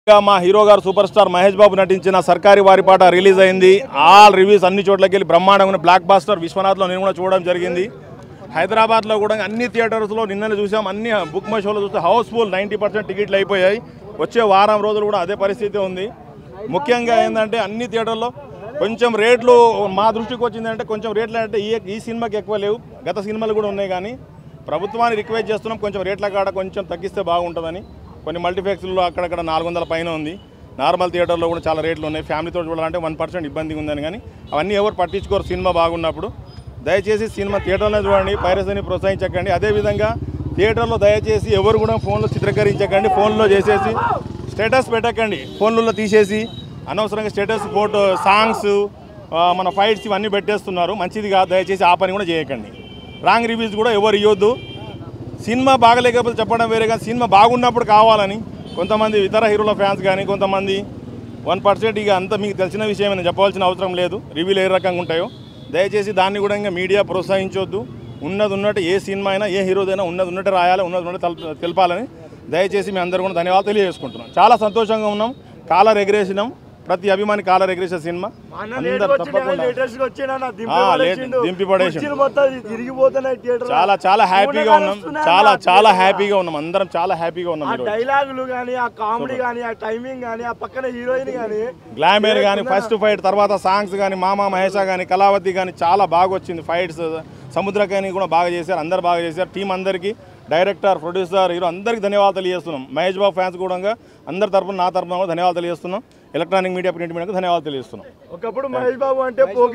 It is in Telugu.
ఇంకా మా హీరో గారు సూపర్ స్టార్ మహేష్ బాబు నటించిన సర్కారీ వారి పాట రిలీజ్ అయింది ఆల్ రివ్యూస్ అన్ని చోట్లకి వెళ్ళి బ్రహ్మాండంగా బ్లాక్ బాస్టర్ విశ్వనాథ్లో నేను కూడా చూడడం జరిగింది హైదరాబాద్లో కూడా అన్ని థియేటర్స్లో నిన్ననే చూసాం అన్ని బుక్ మై షోలో చూస్తే హౌస్ఫుల్ నైంటీ పర్సెంట్ టికెట్లు అయిపోయాయి వచ్చే వారం రోజులు కూడా అదే పరిస్థితి ఉంది ముఖ్యంగా ఏంటంటే అన్ని థియేటర్లో కొంచెం రేట్లు మా దృష్టికి వచ్చిందంటే కొంచెం రేట్లు అంటే ఈ ఈ సినిమాకి ఎక్కువ లేవు గత సినిమాలు కూడా ఉన్నాయి కానీ ప్రభుత్వాన్ని రిక్వెస్ట్ చేస్తున్నాం కొంచెం రేట్ల కాడ కొంచెం తగ్గిస్తే బాగుంటుందని కొన్ని మల్టీప్లెక్స్లో అక్కడక్కడ నాలుగు వందల పైన ఉంది నార్మల్ థియేటర్లో కూడా చాలా రేట్లు ఉన్నాయి ఫ్యామిలీతో చూడాలంటే వన్ పర్సెంట్ ఇబ్బందిగా ఉందని కానీ అవన్నీ ఎవరు పట్టించుకోరు సినిమా బాగున్నప్పుడు దయచేసి సినిమా థియేటర్లో చూడండి పైరసీని ప్రోత్సహించకండి అదేవిధంగా థియేటర్లో దయచేసి ఎవరు కూడా ఫోన్లో చిత్రీకరించకండి ఫోన్లో చేసేసి స్టేటస్ పెట్టకండి ఫోన్లలో తీసేసి అనవసరంగా స్టేటస్ ఫోటో సాంగ్స్ మన ఫైట్స్ ఇవన్నీ పెట్టేస్తున్నారు మంచిది కాదు దయచేసి ఆ పని కూడా చేయకండి రాంగ్ రివ్యూస్ కూడా ఎవరు ఇవ్వద్దు సినిమా బాగలేకపోతే చెప్పడం వేరే కానీ సినిమా బాగున్నప్పుడు కావాలని కొంతమంది ఇతర హీరోల ఫ్యాన్స్ కానీ కొంతమంది వన్ పర్సెంట్ ఇక అంత మీకు తెలిసిన విషయం నేను చెప్పవలసిన అవసరం లేదు రివ్యూలు ఏ రకంగా ఉంటాయో దయచేసి దాన్ని కూడా ఇంకా మీడియా ప్రోత్సహించొద్దు ఉన్నది ఉన్నట్టు ఏ సినిమా అయినా ఏ హీరోదైనా ఉన్నది ఉన్నట్టు రాయాలి ఉన్నది ఉన్నట్టు తెల- తెలపాలని దయచేసి మీ అందరూ కూడా ధన్యవాదాలు తెలియజేసుకుంటున్నాం చాలా సంతోషంగా ఉన్నాం కాలర్ ఎగరేసినాం ప్రతి అభిమాని కాలర్ ఎగరేసే సినిమా అందరు తప్పకుండా ఆ, లేట్ దింపి పడేసిండు. చాలా చాలా హ్యాపీగా ఉన్నాం చాలా చాలా హ్యాపీగా ఉన్నాం అందరం చాలా హ్యాపీగా ఉన్నాం ఆ ఈరోజు. డైలాగులు గానీ ఆ కామెడీ గానీ ఆ టైమింగ్ గానీ ఆ పక్కన హీరోయిన్ గానీ గ్లామేర్ కానీ ఫస్ట్ ఫైట్ తర్వాత సాంగ్స్ కానీ మామ మహేష కానీ కళావతి కానీ చాలా బాగా వచ్చింది ఫైట్స్ సముద్రకాని కూడా బాగా చేశారు అందరు బాగా చేశారు టీం అందరికీ డైరెక్టర్ ప్రొడ్యూసర్ హీరో అందరికీ ధన్యవాదాలు తెలియజేస్తున్నాం మహేష్ బాబు ఫ్యాన్స్ కూడా అందరి తరపున నా తరపున కూడా ధన్యవాదాలు తెలియజేస్తున్నాం ఎలక్ట్రానిక్ మీడియా ప్రింట్ మీడియాకు ధన్యవాదాలు తెలియజేస్తున్నాం ఒకప్పుడు మహేష్ బాబు అంటే పోకి